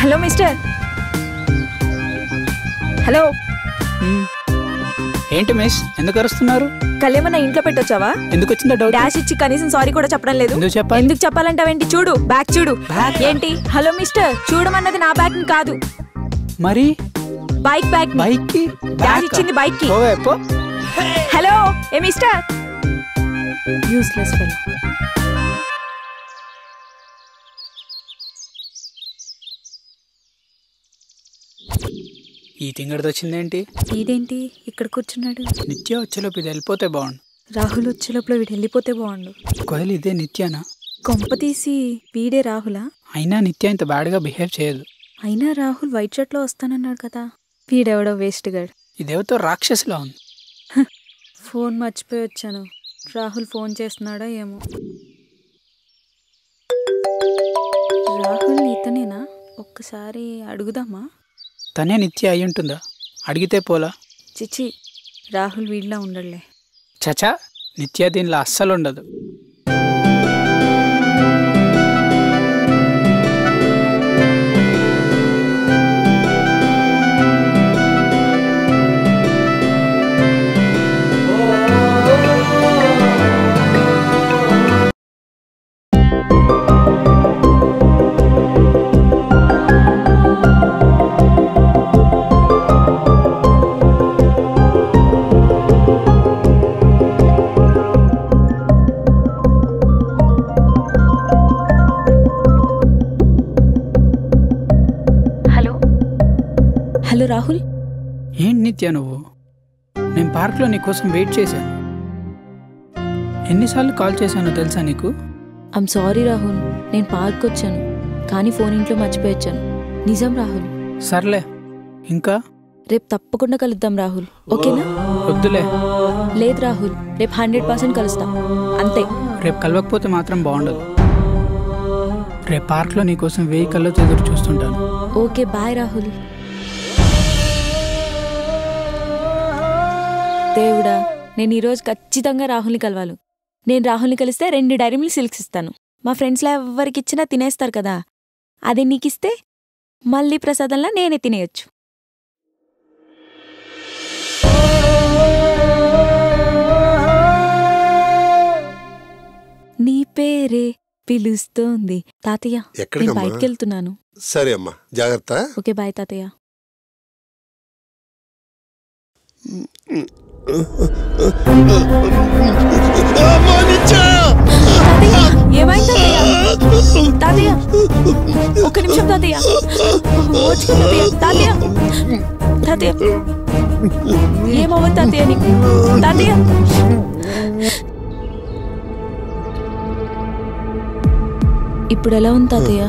Hello mister hello మ్మ్. ఏంటి miss ఎందుకు అరుస్తున్నారు కళ్యామన్న ఇంట్లో పెట్టొచ్చావా ఎందుకు వచ్చిందో డౌట్ డాష్ ఇచ్చి కనీసం సారీ కూడా చెప్పడం లేదు ఎందుకు చెప్పాలి ఎందుకు చెప్పాలంటావేంటి చూడు బ్యాగ్ చూడు Bag? ఏంటి హలో మిస్టర్ చూడమన్నది నా బ్యాగ్ కాదు మరి బైక్ బ్యాగ్ బైక్ కి డాష్ ఇచ్చింది బైక్ కి పోవే, పో. హలో ఏ మిస్టర్ యూస్లెస్ ఫెలో ఈ తింగడితో వచ్చిందేంటి ఇదేంటి ఇక్కడ కూర్చున్నాడు నిత్య వచ్చేలోపు ఇది వెళ్ళిపోతే బాగుండు రాహుల్ వచ్చే లోపల వీడు వెళ్ళిపోతే బాగుండు ఒకవేళ ఇదే నిత్యానా కొంప తీసి వీడే రాహులా అయినా నిత్య ఇంత బ్యాడ్గా బిహేవ్ చేయదు అయినా రాహుల్ వైట్ షర్ట్ లో వస్తానన్నాడు కదా వీడెవడో వేస్ట్ గడ్ ఇదేవతో రాక్షసులా ఉంది ఫోన్ మర్చిపోయి వచ్చాను రాహుల్ ఫోన్ చేస్తున్నాడా ఏమో రాహుల్ ఇతనేనా ఒక్కసారి అడుగుదామా తనే నిత్య అయి ఉంటుందా అడిగితే పోలా చిచి రాహుల్ వీడిలా ఉండడులే చచా నిత్య దీనిలో అస్సలు ఉండదు హలో హలో రాహుల్ ఏంటి నిత్య నువ్వు నేను పార్క్లో నీ కోసం వెయిట్ చేశాను ఎన్నిసార్లు కాల్ చేశానో తెలుసా నీకు ఐమ్ సారీ రాహుల్ నేను పార్క్ వచ్చాను కానీ ఫోన్ ఇంట్లో మర్చిపోయి వచ్చాను నిజం రాహుల్ సర్లే ఇంకా రేపు తప్పకుండా కలుద్దాం రాహుల్ ఓకేనా వద్దులే లేదు రాహుల్ రేపు హండ్రెడ్ పర్సెంట్ కలుస్తాం అంతే రేపు కలవకపోతే మాత్రం బాగుండదు రేపు పార్క్లో నీ కోసం వెయ్యి కళ్ళతో ఎదురు చూస్తుంటాను ఓకే బాయ్ రాహుల్ దేవుడా నేను ఈరోజు ఖచ్చితంగా రాహుల్ని కలవాలి నేను రాహుల్ని కలిస్తే రెండు డైరీ మిల్క్ సిల్క్స్ ఇస్తాను మా ఫ్రెండ్స్లో ఎవరికి ఇచ్చినా తినేస్తారు కదా అదే నీకిస్తే మళ్ళీ ప్రసాదంలా నేనే తినేయొచ్చు నీ పేరే పిలుస్తోంది తాతయ్య నేను ఎక్కడికమ్మా బయటికి వెళ్తున్నాను సరే అమ్మా జాగ్రత్త ఓకే బాయ్ తాతయ్య తాతయ్య ఏమైంది తాతయ్య తాతయ్య ఒక్క నిమిషం తాతయ్య వచ్చి తాతయ్య తాతయ్య తాతయ్య ఏమవ్వదు తాతయ్య నీకు తాతయ్య ఇప్పుడు ఎలా ఉంది తాతయ్య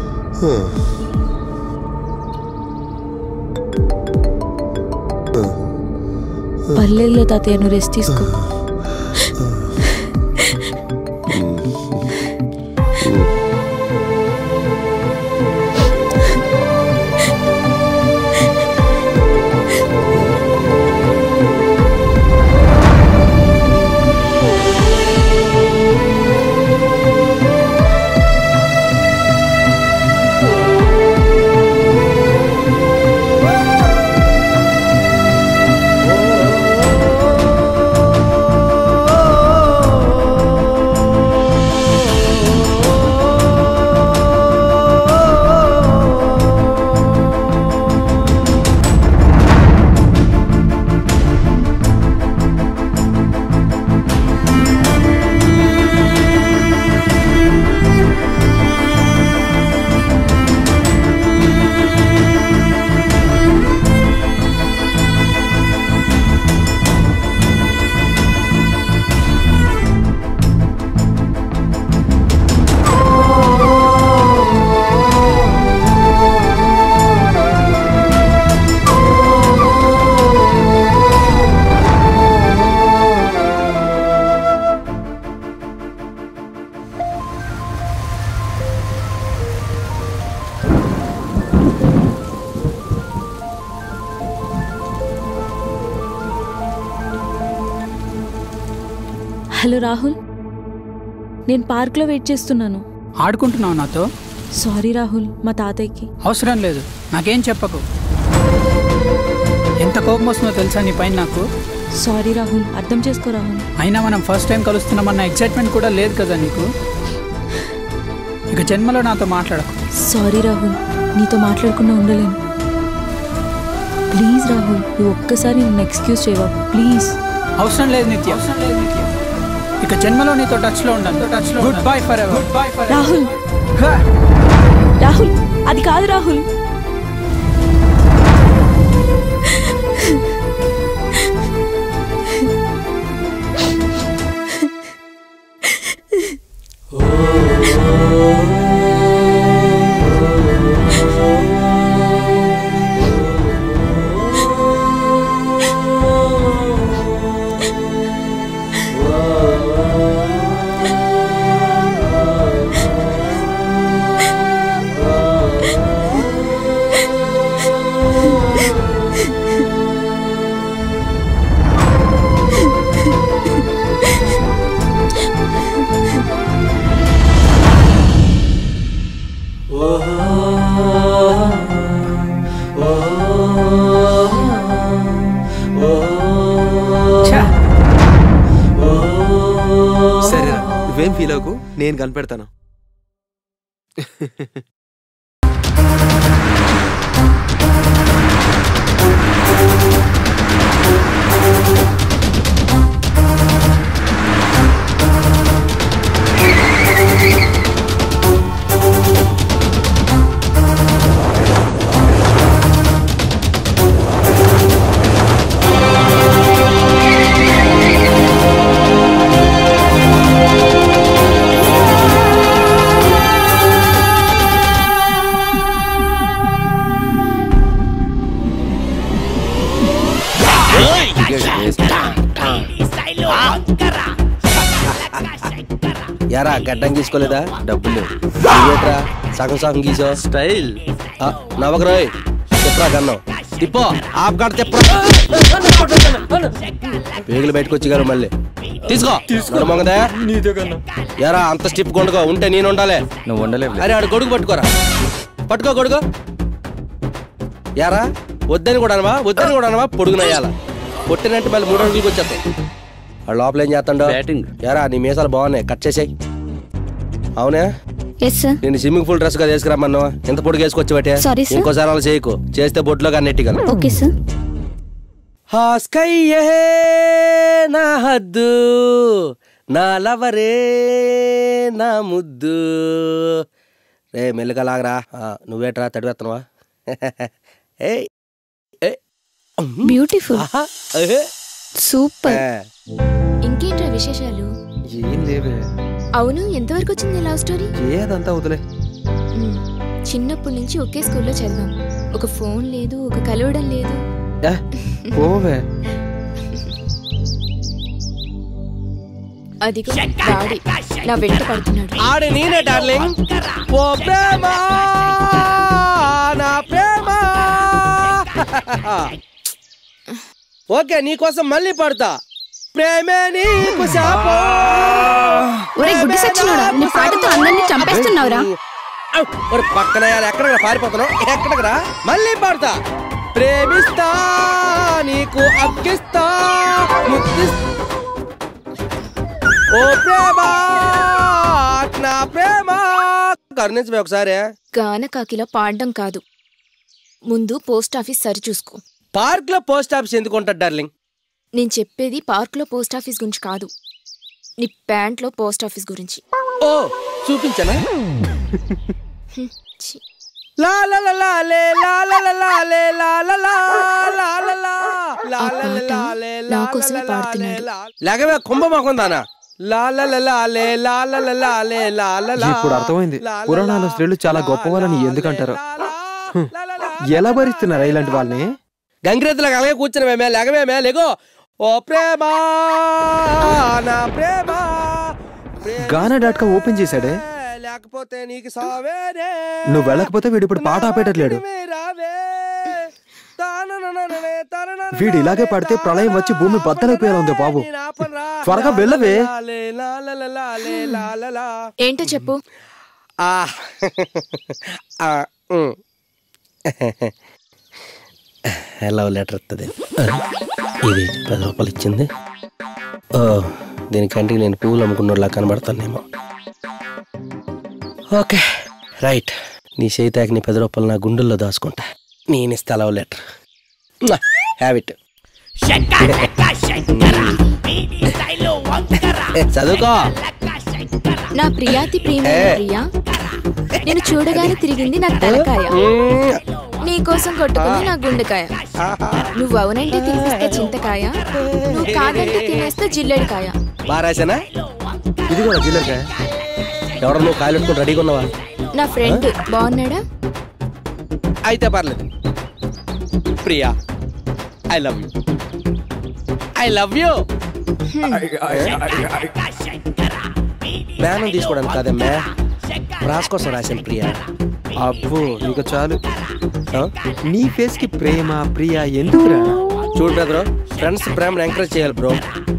పల్లెల్లో తాతయ్య నువ్వు రెస్ట్ తీసుకో హలో రాహుల్ నేను పార్క్లో వెయిట్ చేస్తున్నాను ఆడుకుంటున్నావు నాతో సారీ రాహుల్ మా తాతయ్యకి అవసరం లేదు నాకేం చెప్పకు ఎంత కోపం వస్తుందో తెలుసా నీ పైన నాకు సారీ రాహుల్ అర్థం చేసుకో రాహుల్ అయినా మనం ఫస్ట్ టైం కలుస్తున్నామన్న ఎక్సైట్మెంట్ కూడా లేదు కదా నీకు ఇక జన్మలో నాతో మాట్లాడకు సారీ రాహుల్ నీతో మాట్లాడకుండా ఉండలేను ప్లీజ్ రాహుల్ నువ్వు ఒక్కసారి నన్ను ఎక్స్క్యూజ్ చేయవా ప్లీజ్ అవసరం లేదు నిత్య అవసరం లేదు నిత్య ఇక జన్మలో నీతో టచ్ లో ఉండాలి టచ్ లో goodbye forever goodbye for Rahul Rahul అది కాదు రాహుల్ సరేరా నువ్వేం ఫీల్ అవ్వకు నేను కనిపెడతాను యారా గడ్డం గీసుకోలేదా డబ్బులు లేవు నువ్వేట్రా సగం సగం గీసావు స్టైల్ ఆ, నవ్వకరోయ్ చెప్పరా గన్నం తిప్పో ఆప్గాడు తిప్పరా పేగులు బయటకు వచ్చి గారు మళ్ళీ తీసుకో నడమంగదా యారా అంత స్టిప్ కొండుకో ఉంటే నేను ఉండాలి నువ్వు ఉండలేవు అరే ఆడు గొడుగు పట్టుకోరా పట్టుకో గొడుగు యారా వద్దని కూడా అనవా వద్దని కూడా అనవా పొడుగునయ్యాల కొట్టినట్టు మళ్ళీ మూడు రోజులకి వచ్చేస్తాయి వాడు లోపల ఏం చేస్తాడు Batting. యారా నీ మీసాలు బాగున్నాయి కట్ చేసాయి అవునా ఎస్ సార్ నేను స్విమ్మింగ్ పూల్ డ్రెస్ గా తీసుకురమ్మన్నా ఎంత పొడుగు వేసుకొచ్చి Sorry, sir. ఇంకోసారి అలా చేయకు చేస్తే బొట్లో కానీ నెట్టిగలను ఓకే సార్ హా స్కై ఏ నా హద్దు నా లవరే నా ముద్దు రే మెల్లిగా లాగరా ఆ, నువ్వేట్రా తడివేత్తనవా ఏయ్ ఏయ్. బ్యూటిఫుల్ ఆహా, ఏహే. సూపర్ ఏ, ఇంకేంట్రా విశేషాలు ఏం లేవే అవును ఎంతవరకు వచ్చింది లవ్ స్టోరీ ఏదంతా వదిలే మ్మ్. చిన్నప్పటి నుంచి ఒకే స్కూల్లో చదివాం ఒక ఫోన్ లేదు ఒక కలవడం లేదు ఏ, పోవే అదిగో వాడి నా వెంట పడుతున్నాడు ఆడి నేనే డార్లింగ్ ఓ ప్రేమ నా ప్రేమ ఓకే నీకోసం మళ్ళీ పాడుతా ప్రేమే నీకు శాపం ఒరే గుడ్డి సచ్చినోడా నీ పాటతో అందరినీ చంపేస్తున్నావురా ఔ, ఒరే పక్కన ఎక్కడ పారిపోతున్నావు ఎక్కడరా మళ్ళీ పాడతా ప్రేమిస్తా నీకు అక్కిస్తా ముద్దిస్తా ఓ ప్రేమ నా ప్రేమ కరుణించమే ఒకసారి గానకాకిలా పాడడం కాదు ముందు పోస్ట్ ఆఫీస్ సరి చూసుకో పార్క్ లో పోస్ట్ ఆఫీస్ ఎందుకు ఉంటాడు డార్లింగ్ నేను చెప్పేది పార్క్లో పోస్ట్ ఆఫీస్ గురించి కాదు నీ ప్యాంట్లో పోస్ట్ ఆఫీస్ గురించి ఓ చూపించనా ఛీ. లా లా లా లా లే లా లా లా లా లే లా లా లా లా లా లా లా లా లా లా లే లా నా లా కోసమే లా పాడుతున్నాడు. లే లా. లేకవే కుంభమాకుందానా లా లా లా లా లే లా లా లా లా లే లా లా లా ఇప్పుడు అర్థమైంది. లా లా పురాణాల లా స్త్రీలు చాలా లా గొప్పవాళ్ళని లా ఎందుకంటారు? లే లా హ్మ్. లా లా లా ఎలా భరిస్తున్నారా ఇలాంటి వాళ్ళని గంగిరెద్దులకు అలాగే కూర్చున్నామే లేకవేమే లేగో ఓ ప్రేమ నా ప్రేమ ప్రేమ గానా డాట్ కామ్ ఓపెన్ చేశాడే లేకపోతే నీకు సావేనే నువ్వు వెళ్ళకపోతే వీడు ఇప్పుడు పాట ఆపేటట్లేడు వీడు ఇలాగే పడితే ప్రళయం వచ్చి భూమి బద్దలైపోయేలా ఉంది బాబు త్వరగా వెళ్ళవే ఏంటో చెప్పు ఆ ఆ, ఉమ్. లవ్ లెటర్ వస్తుంది ఇది పది రూపాయలు ఇచ్చింది ఓ దీనికంటే నేను పువ్వులు అమ్ముకున్నలా కనబడతానేమో ఓకే రైట్ నీ చేయితాకి నీ పది రూపాయలు నా గుండెల్లో దాచుకుంటా నేను ఇస్తా లవ్ లెటర్ హ్యాబిట్ చదువుకో నా ప్రియాతి ప్రేమ ఏ. ప్రియా నేను చూడగానే తిరిగింది నా తలకాయ మ్మ్. నీ కోసం కొట్టుకుంది నా గుండెకాయ నువ్వు అవునంటే తినిపిస్తే చింతకాయ నువ్వు కాదంటే తినేస్తే జిల్లెడికాయ బాగా రాశానా ఇది కూడా జిల్లరికాయ ఎవరో నువ్వు కాయలు పెట్టుకుని రెడీగా ఉన్నావా నా ఫ్రెండ్ బాగున్నాడా అయితే పర్లేదు Priya I love you I love you బ్యానం తీసుకోవడానికి కాదమ్మా రాస్ కోసం రాశాను ప్రియా అబ్బో ఇక చాలు ఆ? నీ ఫేస్ కి ప్రేమ ప్రియ ఎందుకురా చూడు బ్రదర్ ఫ్రెండ్స్ ప్రేమను ఎంకరేజ్ చేయాలి బ్రో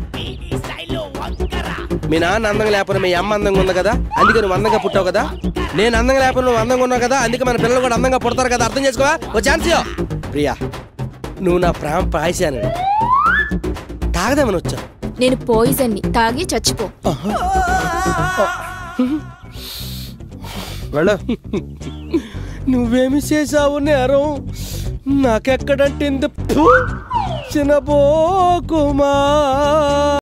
మీ నాన్న అందంగా లేకపోతే మీ అమ్మ అందంగా ఉంది కదా అందుకే నువ్వు అందంగా పుట్టావు కదా నేను అందంగా లేకపోతే నువ్వు అందంగా ఉన్నావు కదా అందుకే మన పిల్లలు కూడా అందంగా పుడతారు కదా అర్థం చేసుకోవా ఓ ఛాన్స్ ఇవ్వు. ప్రియా నువ్వు నా ప్రేమ పాయసాను తాగదామని వచ్చా నేను పోయిజన్ని తాగి చచ్చిపో వెళ్ళు నువ్వేమి చేసావు నేరం నాకెక్కడంటే చిన్నబోకుమా